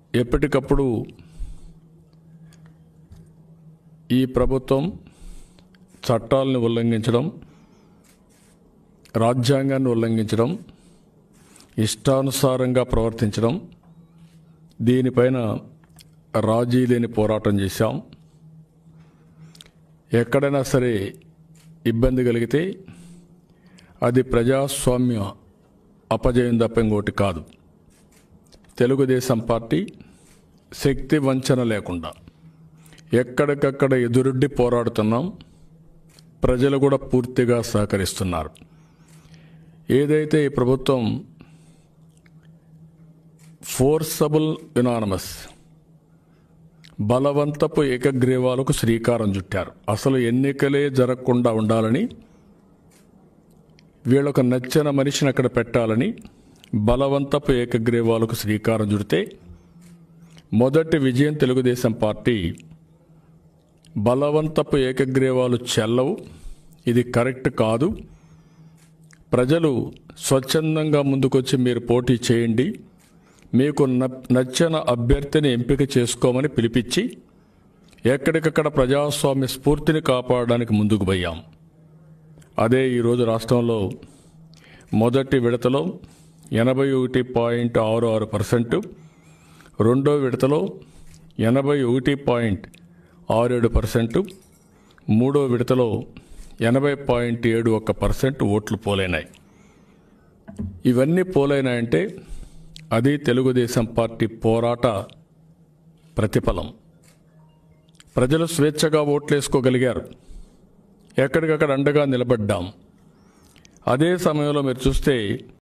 ఎప్పటికప్పుడు ఈ ప్రభుత్వం చట్టాలను ఉల్లంఘించడం రాజ్యాంగాన్ని ఉల్లంఘించడం ఇష్టానుసారంగా ప్రవర్తించడం దీనిపైన రాజీ లేని పోరాటం చేశాం ఎక్కడైనా సరే ఇబ్బంది కలిగితే అది ప్రజాస్వామ్య అపజయం తప్ప ఇంకోటి కాదు తెలుగుదేశం పార్టీ శక్తి వంచన లేకుండా ఎక్కడికక్కడ ఎదురుడ్డి పోరాడుతున్నాం ప్రజలు కూడా పూర్తిగా సహకరిస్తున్నారు ఏదైతే ఈ ప్రభుత్వం ఫోర్సబుల్ యునానమస్ బలవంతపు ఏకగ్రీవాలకు శ్రీకారం చుట్టారు అసలు ఎన్నికలే జరగకుండా ఉండాలని వీళ్ళకు నచ్చిన మనిషిని అక్కడ పెట్టాలని బలవంతపు ఏకగ్రీవాలకు శ్రీకారం చుడితే మొదటి విజయం తెలుగుదేశం పార్టీ బలవంతపు ఏకగ్రీవాలు చెల్లవు ఇది కరెక్ట్ కాదు ప్రజలు స్వచ్ఛందంగా ముందుకొచ్చి మీరు పోటీ చేయండి మీకు న- నచ్చిన అభ్యర్థిని ఎంపిక చేసుకోమని పిలిపించి ఎక్కడికక్కడ ప్రజాస్వామ్య స్ఫూర్తిని కాపాడడానికి ముందుకు పోయాం అదే ఈరోజు రాష్ట్రంలో మొదటి విడతలో ఎనభై ఒకటి పాయింట్ ఆరు ఆరు పర్సెంట్ రెండో విడతలో ఎనభై ఒకటి పాయింట్ ఆరు ఏడు పర్సెంట్ మూడో విడతలో ఎనభై పాయింట్ ఏడు ఒక్క పర్సెంట్ ఓట్లు పోలైనాయి ఇవన్నీ పోలైనాయంటే అది తెలుగుదేశం పార్టీ పోరాట ప్రతిఫలం ప్రజలు స్వేచ్ఛగా ఓట్లేసుకోగలిగారు ఎక్కడికక్కడ అండగా నిలబడ్డాం అదే సమయంలో మీరు చూస్తే